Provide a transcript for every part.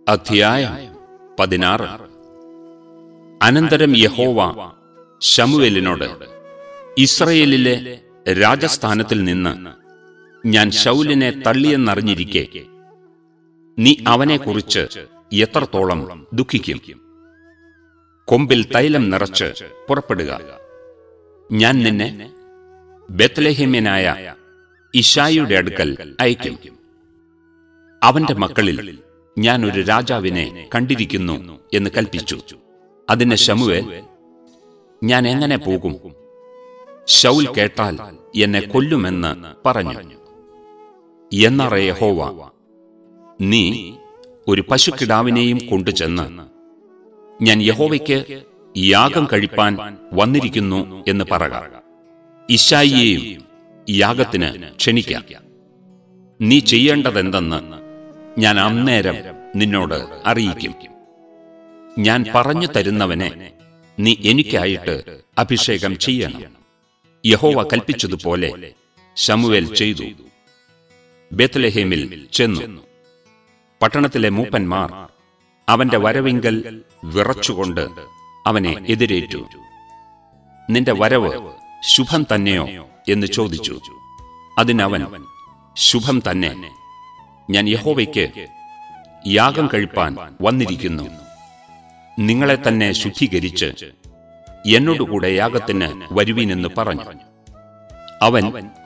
അധ്യായം പതിനാറ് അനന്തരം യഹോവ ശമുവേലിനോട് ഇസ്രയേലിലെ രാജസ്ഥാനത്തിൽ നിന്ന് ഞാൻ ശൗലിനെ തള്ളിയെന്നറിഞ്ഞിരിക്കെ നീ അവനെക്കുറിച്ച് എത്രത്തോളം ദുഃഖിക്കും കൊമ്പിൽ തൈലം നിറച്ച് പുറപ്പെടുക ഞാൻ നിന്നെ ബെത്ലഹേമ്യനായ ഇഷായിയുടെ അടുക്കൽ അയക്കും അവന്റെ മക്കളിൽ ഞാൻ ഒരു രാജാവിനെ കണ്ടിരിക്കുന്നു എന്ന് കൽപ്പിച്ചു അതിന് ശമുവേൽ ഞാൻ എങ്ങനെ പോകും ശൗൽ കേട്ടാൽ എന്നെ കൊല്ലുമെന്ന് പറഞ്ഞു എന്നറ യഹോവ നീ ഒരു പശുക്കിടാവിനെയും കൊണ്ടുചെന്ന് ഞാൻ യഹോവയ്ക്ക് യാഗം കഴിപ്പാൻ വന്നിരിക്കുന്നു എന്ന് പറക ഇശായിയെയും യാഗത്തിന് ക്ഷണിക്കാം നീ ചെയ്യേണ്ടതെന്തെന്ന് ഞാൻ അന്നേരം നിന്നോട് അറിയിക്കും ഞാൻ പറഞ്ഞു തരുന്നവനെ നീ എനിക്കായിട്ട് അഭിഷേകം ചെയ്യണം യഹോവ കൽപ്പിച്ചതുപോലെ ശമുവേൽ ചെയ്തു ബേത്ലഹേമിൽ ചെന്നു പട്ടണത്തിലെ മൂപ്പന്മാർ അവന്റെ വരവിങ്കൽ വിറച്ചുകൊണ്ട് അവനെ എതിരേറ്റു നിന്റെ വരവ് ശുഭം തന്നെയോ എന്ന് ചോദിച്ചു അതിനവൻ ശുഭം തന്നെ ഞാൻ യഹോവയ്ക്ക് യാഗം കഴിപ്പാൻ വന്നിരിക്കുന്നു നിങ്ങളെ തന്നെ ശുദ്ധീകരിച്ച് എന്നോടുകൂടെ യാഗത്തിന് വരുവീനെന്ന് പറഞ്ഞു അവൻ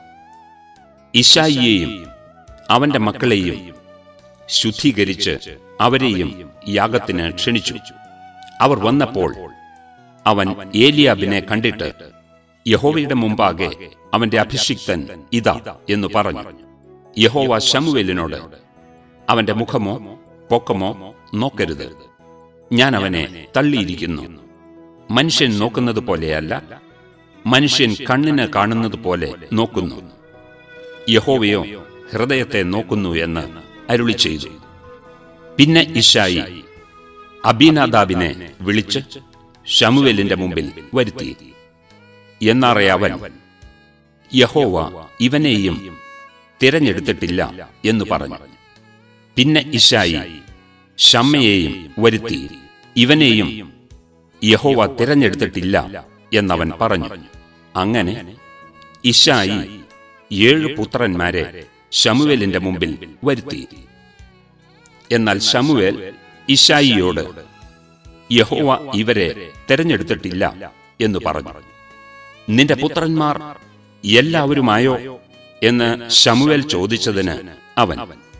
ഇഷായിയെയും അവന്റെ മക്കളെയും ശുദ്ധീകരിച്ച് അവരെയും യാഗത്തിന് ക്ഷണിച്ചു അവർ വന്നപ്പോൾ അവൻ ഏലിയാബിനെ കണ്ടിട്ട് യഹോവയുടെ മുമ്പാകെ അവന്റെ അഭിഷിക്തൻ ഇതാ എന്ന് പറഞ്ഞു യഹോവ ശമുവേലിനോട് അവന്റെ മുഖമോ പൊക്കമോ നോക്കരുത് ഞാൻ അവനെ തള്ളിയിരിക്കുന്നു മനുഷ്യൻ നോക്കുന്നത് പോലെയല്ല മനുഷ്യൻ കണ്ണിന് കാണുന്നത് പോലെ നോക്കുന്നു യഹോവയോ ഹൃദയത്തെ നോക്കുന്നു എന്ന് അരുളി ചെയ്തു പിന്നെ ഇഷായി അബീനാദാബിനെ വിളിച്ച് ഷമുവേലിന്റെ മുമ്പിൽ വരുത്തി എന്നറിയ അവൻ യഹോവ ഇവനെയും തിരഞ്ഞെടുത്തിട്ടില്ല എന്ന് പറഞ്ഞു പിന്നെ ഇഷായി ഷമ്മയെയും വരുത്തി ഇവനെയും യഹോവ തിരഞ്ഞെടുത്തിട്ടില്ല എന്നവൻ പറഞ്ഞു അങ്ങനെ ഇഷായി ഏഴ് പുത്രന്മാരെ ഷമുവേലിന്റെ മുമ്പിൽ വരുത്തി എന്നാൽ ഷമുവേൽ ഇഷായിയോട് യഹോവ ഇവരെ തെരഞ്ഞെടുത്തിട്ടില്ല എന്ന് പറഞ്ഞു നിന്റെ പുത്രന്മാർ എല്ലാവരുമായോ എന്ന് ഷമുവേൽ ചോദിച്ചതിന് അവൻ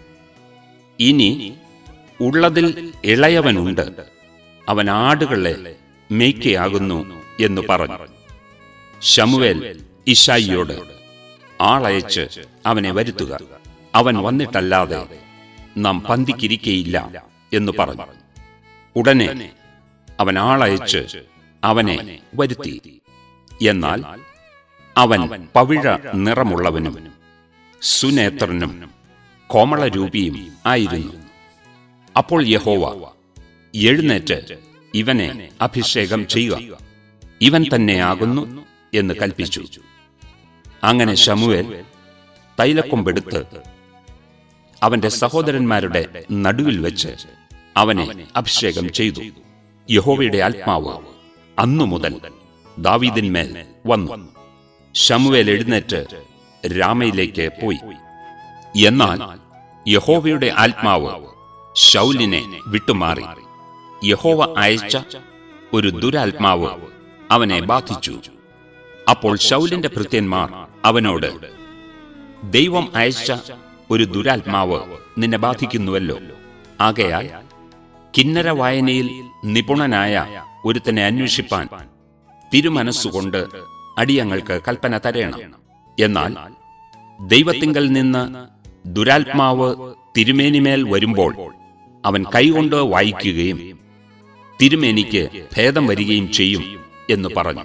ഇനി ഉള്ളതിൽ ഇളയവനുണ്ട് അവൻ ആടുകളെ മേയ്ക്കയാകുന്നു എന്ന് പറഞ്ഞു ഷമുവേൽ ഇഷായിയോട് ആളയച്ച് അവനെ വരുത്തുക അവൻ വന്നിട്ടല്ലാതെ നാം പന്തിക്കിരിക്കയില്ല എന്ന് പറഞ്ഞു ഉടനെ അവൻ ആളയച്ച് അവനെ വരുത്തി എന്നാൽ അവൻ പവിഴ നിറമുള്ളവനും സുനേത്രനും കോമളരൂപിയും ആയിരുന്നു അപ്പോൾ യഹോവ എഴുന്നേറ്റ് ഇവനെ അഭിഷേകം ചെയ്യുക ഇവൻ തന്നെയാകുന്നു എന്ന് കൽപ്പിച്ചു അങ്ങനെ ശമുവേൽ തൈലക്കൊമ്പെടുത്ത് അവന്റെ സഹോദരന്മാരുടെ നടുവിൽ വെച്ച് അവനെ അഭിഷേകം ചെയ്തു യഹോവയുടെ ആത്മാവ് അന്നു മുതൽ ദാവീദിന്മേൽ വന്നു ശമുവേൽ എഴുന്നേറ്റ് രാമയിലേക്ക് പോയി എന്നാൽ യഹോവയുടെ ആത്മാവ് ശൗലിനെ വിട്ടുമാറി യഹോവ അയച്ച ഒരു ദുരാത്മാവ് അവനെ ബാധിച്ചു അപ്പോൾ ശൗലിന്റെ ഭൃത്യന്മാർ അവനോട് ദൈവം അയച്ച ഒരു ദുരാത്മാവ് നിന്നെ ബാധിക്കുന്നുവല്ലോ ആകയാൽ കിന്നര വായനയിൽ നിപുണനായ ഒരുത്തനെ അന്വേഷിപ്പാൻ തിരുമനസ്സുകൊണ്ട് അടിയങ്ങൾക്ക് കൽപ്പന തരേണം എന്നാൽ ദൈവത്തിങ്കൽ നിന്ന് ദുരാത്മാവ് തിരുമേനിമേൽ വരുമ്പോൾ അവൻ കൈകൊണ്ട് വായിക്കുകയും തിരുമേനിക്ക് ഭേദം വരികയും ചെയ്യും എന്ന് പറഞ്ഞു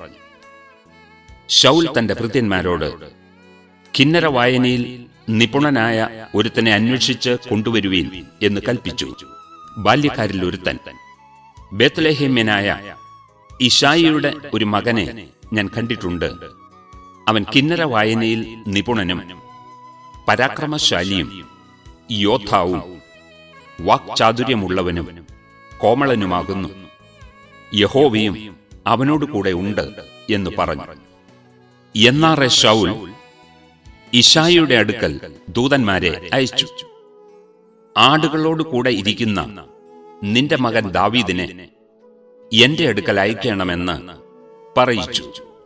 ഷൗൽ തന്റെ ഭൃത്യന്മാരോട് കിന്നര വായനയിൽ നിപുണനായ ഒരുത്തനെ അന്വേഷിച്ച് കൊണ്ടുവരുവീൻ എന്ന് കൽപ്പിച്ചു ബാല്യക്കാരിൽ ഒരുത്തൻ ബേത്ലഹേമ്യനായ ഇഷായിയുടെ ഒരു മകനെ ഞാൻ കണ്ടിട്ടുണ്ട് അവൻ കിന്നര വായനയിൽ നിപുണനും പരാക്രമശാലിയും യോദ്ധാവും വാക്ചാതുര്യമുള്ളവനും കോമളനുമാകുന്നു യഹോവയും അവനോട് കൂടെ ഉണ്ട് എന്ന് പറഞ്ഞു എന്നാറെ ഷൗൽ ഇഷായിയുടെ അടുക്കൽ ദൂതന്മാരെ അയച്ചു ആടുകളോട് കൂടെ ഇരിക്കുന്ന നിന്റെ മകൻ ദാവീദിനെ എന്റെ അടുക്കൽ അയക്കണമെന്ന് പറയിച്ചു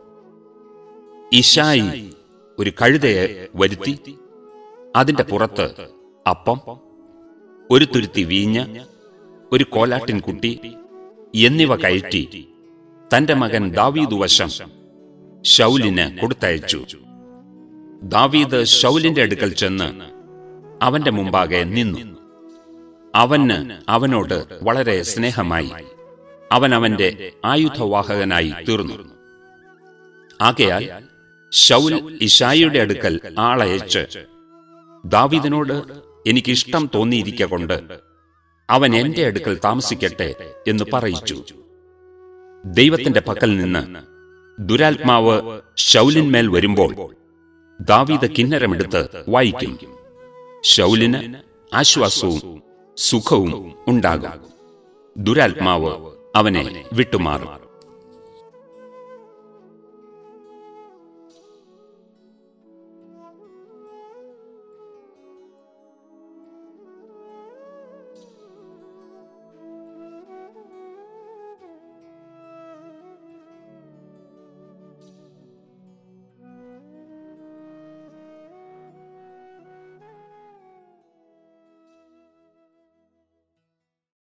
ഇഷായി ഒരു കഴുതയെ വരുത്തി അതിന്റെ പുറത്ത് അപ്പം ഒരു തുരുത്തി വീഞ്ഞ് ഒരു കോലാട്ടിൻ കുട്ടി എന്നിവ കയറ്റി തന്റെ മകൻ ദാവീദ് വശം ഷൗലിന് കൊടുത്തയച്ചു ദാവീദ് ഷൗലിന്റെ അടുക്കൽ ചെന്ന് അവന്റെ മുമ്പാകെ നിന്നു അവന് അവനോട് വളരെ സ്നേഹമായി അവൻ അവന്റെ ആയുധവാഹകനായി തീർന്നു ആകയാൽ ഷൗൽ ഇഷായിയുടെ അടുക്കൽ ആളയച്ച് ദാവീദിനോട് എനിക്കിഷ്ടം തോന്നിയിരിക്ക കൊണ്ട് അവൻ എന്റെ അടുക്കൽ താമസിക്കട്ടെ എന്ന് പറയിച്ചു ദൈവത്തിന്റെ പക്കൽ നിന്ന് ദുരാത്മാവ് ഷൗലിന്മേൽ വരുമ്പോൾ ദാവീദ് കിന്നരമെടുത്ത് വായിക്കും ഷൗലിന് ആശ്വാസവും സുഖവും ഉണ്ടാകും ദുരാത്മാവ് അവനെ വിട്ടുമാറും